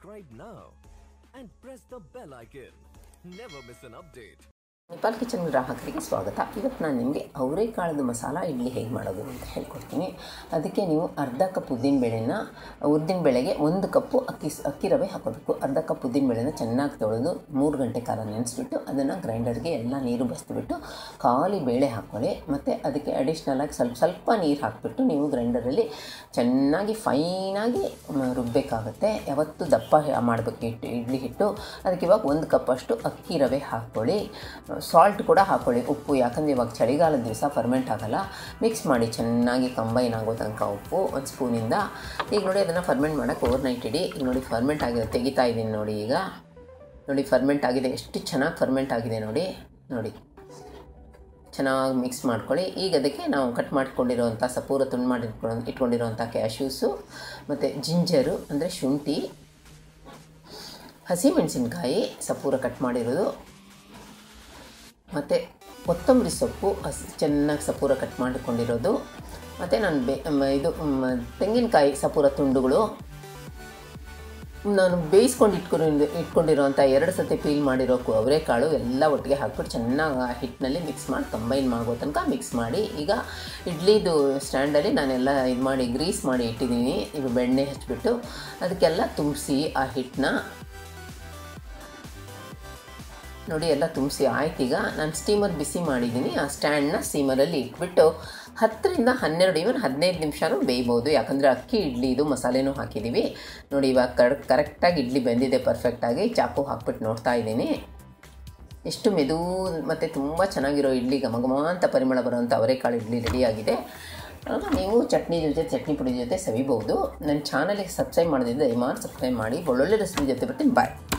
subscribe now and press the bell icon. Never miss an update. Nepal kitchen ಗ್ರಾಹಕರಿಗೆ ಸ್ವಾಗತ ಇವತ್ತು ನಾನು ನಿಮಗೆ ಅವರೆಕಾಳದ ಮಸಾಲ ಇಡ್ಲಿ ಹೇಗೆ ಮಾಡೋದು ಅಂತ ಹೇಳ್ಕೊಡ್ತೀನಿ ಅದಕ್ಕೆ ನೀವು ಅರ್ಧ ಕಪ್ ಉದ್ದಿನಬೇಳೆನ ಉದ್ದಿನಬೇಳೆಗೆ ಒಂದು ಕಪ್ಪು ಅಕ್ಕಿ ಸ್- ಅಕ್ಕಿ ರವೆ ಹಾಕೋಬೇಕು ಅರ್ಧ ಕಪ್ ಉದ್ದಿನಬೇಳೆನ ಚೆನ್ನಾಗಿ ತೊಳೆದು ಮೂರು ಗಂಟೆ ಕಾಲ ನೆನೆಸ್ಬಿಟ್ಟು ಅದನ್ನು ಗ್ರೈಂಡರ್ಗೆ ಎಲ್ಲ ನೀರು ಬಸ್ದುಬಿಟ್ಟು ಖಾಲಿ ಬೇಳೆ ಹಾಕ್ಕೊಳ್ಳಿ ಮತ್ತು ಅದಕ್ಕೆ ಅಡಿಷ್ನಲಾಗಿ ಸ್ವಲ್ಪ ಸ್ವಲ್ಪ ನೀರು ಹಾಕಿಬಿಟ್ಟು ನೀವು ಗ್ರೈಂಡರಲ್ಲಿ ಚೆನ್ನಾಗಿ ಫೈನಾಗಿ ಮ, ರುಬ್ಬಬೇಕಾಗುತ್ತೆ ಯಾವತ್ತು ದಪ್ಪ ಮಾಡಬೇಕು ಹಿಟ್ಟು ಇಡ್ಲಿ ಹಿಟ್ಟು ಅದಕ್ಕೆ ಇವಾಗ ಒಂದು ಕಪ್ಪಷ್ಟು ಅಕ್ಕಿ ರವೆ ಹಾಕ್ಕೊಳ್ಳಿ ಸಾಲ್ಟ್ ಕೂಡ ಹಾಕ್ಕೊಳ್ಳಿ ಉಪ್ಪು ಯಾಕಂದರೆ ಇವಾಗ ಚಳಿಗಾಲದ ದಿವಸ ಫರ್ಮೆಂಟ್ ಆಗಲ್ಲ ಮಿಕ್ಸ್ ಮಾಡಿ ಚೆನ್ನಾಗಿ ಕಂಬೈನ್ ಆಗೋ ತನಕ ಉಪ್ಪು ಒಂದು ಸ್ಪೂನಿಂದ ಈಗ ನೋಡಿ ಅದನ್ನು ಫರ್ಮೆಂಟ್ ಮಾಡೋಕ್ಕೆ ಓವರ್ ನೈಟ್ ಇಡಿ ಈಗ ನೋಡಿ ಫರ್ಮೆಂಟ್ ಆಗಿದೆ ತೆಗಿತಾ ಇದ್ದೀನಿ ನೋಡಿ ಈಗ ನೋಡಿ ಫರ್ಮೆಂಟ್ ಆಗಿದೆ ಎಷ್ಟು ಚೆನ್ನಾಗಿ ಫರ್ಮೆಂಟ್ ಆಗಿದೆ ನೋಡಿ ನೋಡಿ ಚೆನ್ನಾಗಿ ಮಿಕ್ಸ್ ಮಾಡ್ಕೊಳ್ಳಿ ಈಗ ಅದಕ್ಕೆ ನಾವು ಕಟ್ ಮಾಡ್ಕೊಂಡಿರೋವಂಥ ಸಪೂರ ತುಂಡು ಮಾಡಿ ಇಟ್ಕೊಳ್ಳೋ ಇಟ್ಕೊಂಡಿರೋವಂಥ ಕ್ಯಾಶ್ಯೂಸು ಮತ್ತು ಜಿಂಜರು ಅಂದರೆ ಶುಂಠಿ ಹಸಿಮೆಣಸಿನ್ಕಾಯಿ ಸಪೂರ ಕಟ್ ಮಾಡಿರೋದು ಮತ್ತು ಕೊತ್ತಂಬರಿ ಸೊಪ್ಪು ಹಸಿ ಚೆನ್ನಾಗಿ ಸಪೂರ ಕಟ್ ಮಾಡಿಕೊಂಡಿರೋದು ಮತ್ತು ನಾನು ಬೆ ಮ- ಇದು ಮ, ತೆಂಗಿನಕಾಯಿ ಸಪೂರ ತುಂಡುಗಳು ನಾನು ಬೇಯಿಸ್ಕೊಂಡು ಇಟ್ಕೊಂಡು ಇಟ್ಕೊಂಡಿರೋಂಥ ಎರಡು ಸತಿ ಪೀಲ್ ಮಾಡಿರೋ ಕು- ಅವರೆಕಾಳು ಎಲ್ಲ ಒಟ್ಟಿಗೆ ಹಾಕ್ಬಿಟ್ಟು ಚೆನ್ನಾಗಿ ಆ ಹಿಟ್ಟಿನಲ್ಲಿ ಮಿಕ್ಸ್ ಮಾಡಿ ಕಂಬೈನ್ ಮಾಡೋ ತನಕ ಮಿಕ್ಸ್ ಮಾಡಿ ಈಗ ಇಡ್ಲಿದು ಸ್ಟ್ಯಾಂಡಲ್ಲಿ ನಾನೆಲ್ಲ ಇದು ಮಾಡಿ ಗ್ರೀಸ್ ಮಾಡಿ ಇಟ್ಟಿದ್ದೀನಿ ಈಗ ಬೆಣ್ಣೆ ಹಚ್ಬಿಟ್ಟು ಅದಕ್ಕೆಲ್ಲ ತುಂಬಿಸಿ ಆ ಹಿಟ್ಟನ್ನ ನೋಡಿ ಎಲ್ಲ ತುಂಬಿಸಿ ಆಯ್ತೀಗ ನಾನು ಸ್ಟೀಮರ್ ಬಿಸಿ ಮಾಡಿದ್ದೀನಿ ಆ ಸ್ಟ್ಯಾಂಡ್ನ ಸ್ಟೀಮರಲ್ಲಿ ಇಟ್ಬಿಟ್ಟು ಹತ್ತರಿಂದ ಹನ್ನೆರಡು ಇವನ್ ಹದಿನೈದು ನಿಮಿಷನೂ ಬೇಯ್ಬೋದು ಯಾಕಂದರೆ ಅಕ್ಕಿ ಇಡ್ಲಿ ಇದು ಮಸಾಲೆನೂ ಹಾಕಿದ್ದೀವಿ ನೋಡಿ ಇವಾಗ ಕರ್ ಕರೆಕ್ಟಾಗಿ ಇಡ್ಲಿ ಬೆಂದಿದೆ ಪರ್ಫೆಕ್ಟಾಗಿ ಚಾಕು ಹಾಕ್ಬಿಟ್ಟು ನೋಡ್ತಾ ಇದ್ದೀನಿ ಎಷ್ಟು ಮೆದು ಮತ್ತು ತುಂಬ ಚೆನ್ನಾಗಿರೋ ಇಡ್ಲಿ ಘಮ ಘಮ ಅಂತ ಪರಿಮಳ ಬರುವಂಥ ಅವರೆಕಾಳು ಇಡ್ಲಿ ರೆಡಿಯಾಗಿದೆ ಆಗ ನೀವು ಚಟ್ನಿ ಜೊತೆ ಚಟ್ನಿ ಪುಡಿ ಜೊತೆ ಸವಿಬಹುದು ನನ್ನ ಚಾನಲಿಗೆ ಸಬ್ಸ್ಕ್ರೈಬ್ ಮಾಡೋದ್ರಿಂದ ದಯಮಾಡಿ ಸಬ್ಸ್ಕ್ರೈಬ್ ಮಾಡಿ ಒಳ್ಳೊಳ್ಳೆ ರೆಸಿಪಿ ಜೊತೆ ಬರ್ತೀನಿ ಬಾಯ್